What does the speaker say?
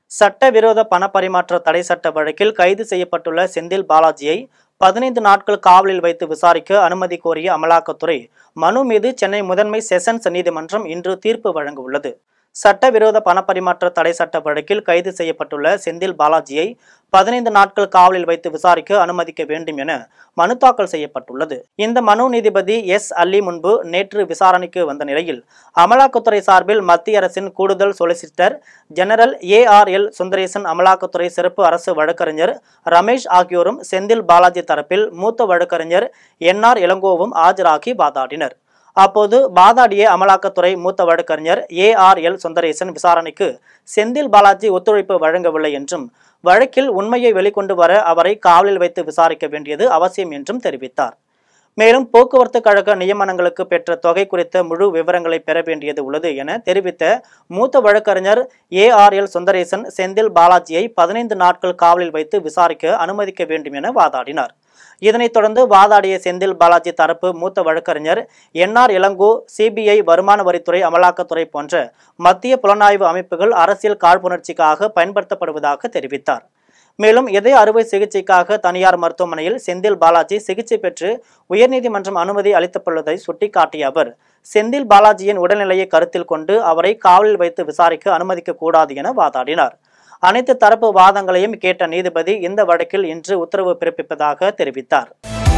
சட்டவிரோத பணப்பரிமாற்ற தடை சட்ட வழக்கில் கைது செய்யப்பட்டுள்ள செந்தில் பாலாஜியை பதினைந்து நாட்கள் காவலில் வைத்து விசாரிக்க அனுமதி கோரிய அமலாக்கத்துறை மனு மீது சென்னை முதன்மை செஷன்ஸ் நீதிமன்றம் இன்று தீர்ப்பு வழங்க உள்ளது சட்டவிரோத பணப்பரிமாற்ற தடை சட்ட வழக்கில் கைது செய்யப்பட்டுள்ள செந்தில் பாலாஜியை பதினைந்து நாட்கள் காவலில் வைத்து விசாரிக்க அனுமதிக்க வேண்டும் என மனு தாக்கல் செய்யப்பட்டுள்ளது இந்த மனு நீதிபதி எஸ் அல்லி முன்பு நேற்று விசாரணைக்கு வந்த நிலையில் அமலாக்கத்துறை சார்பில் மத்திய அரசின் கூடுதல் solicitor general A R L Sundaresan அமலாக்கத்துறை சிறப்பு அரசு வழக்கறிஞர் ரமேஷ் ஆகியோரும் செந்தில் பாலாஜி தரப்பில் மூத்த வழக்கறிஞர் என் ஆர் இளங்கோவும் ஆஜராகி வாதாடினர் அப்போது வாதாடிய அமலாக்கத்துறை மூத்த வழக்கறிஞர் ஏ ஆர் எல் சுந்தரேசன் விசாரணைக்கு செந்தில் பாலாஜி ஒத்துழைப்பு வழங்கவில்லை என்றும் வழக்கில் உண்மையை வெளிக்கொண்டு வர அவரை காவலில் வைத்து விசாரிக்க வேண்டியது அவசியம் என்றும் தெரிவித்தார் மேலும் போக்குவரத்து கழக நியமனங்களுக்கு பெற்ற தொகை குறித்த முழு விவரங்களை பெற வேண்டியது உள்ளது என தெரிவித்த மூத்த வழக்கறிஞர் A R L Sundaresan Senthil பாலாஜியை பதினைந்து நாட்கள் காவலில் வைத்து விசாரிக்க அனுமதிக்க வேண்டும் என வாதாடினார் இதனைத் தொடர்ந்து வாதாடிய செந்தில் பாலாஜி தரப்பு மூத்த வழக்கறிஞர் என்ஆர் இளங்கோ சிபிஐ வருமான வரித்துறை அமலாக்கத்துறை போன்ற மத்திய புலனாய்வு அமைப்புகள் அரசியல் காழ்ப்புணர்ச்சிக்காக பயன்படுத்தப்படுவதாக தெரிவித்தார் மேலும் இதய அறுவை சிகிச்சைக்காக தனியார் மருத்துவமனையில் செந்தில் பாலாஜி சிகிச்சை பெற்று உயர்நீதிமன்றம் அனுமதி அளித்துள்ளதை சுட்டிக்காட்டிய அவர் செந்தில் பாலாஜியின் உடல்நிலையை கருத்தில் கொண்டு அவரை காவலில் வைத்து விசாரிக்க அனுமதிக்க கூடாது என வாதாடினார் அனைத்து தரப்பு வாதங்களையும் கேட்ட நீதிபதி இந்த வழக்கில் இன்று உத்தரவு பிறப்பிப்பதாக தெரிவித்தார்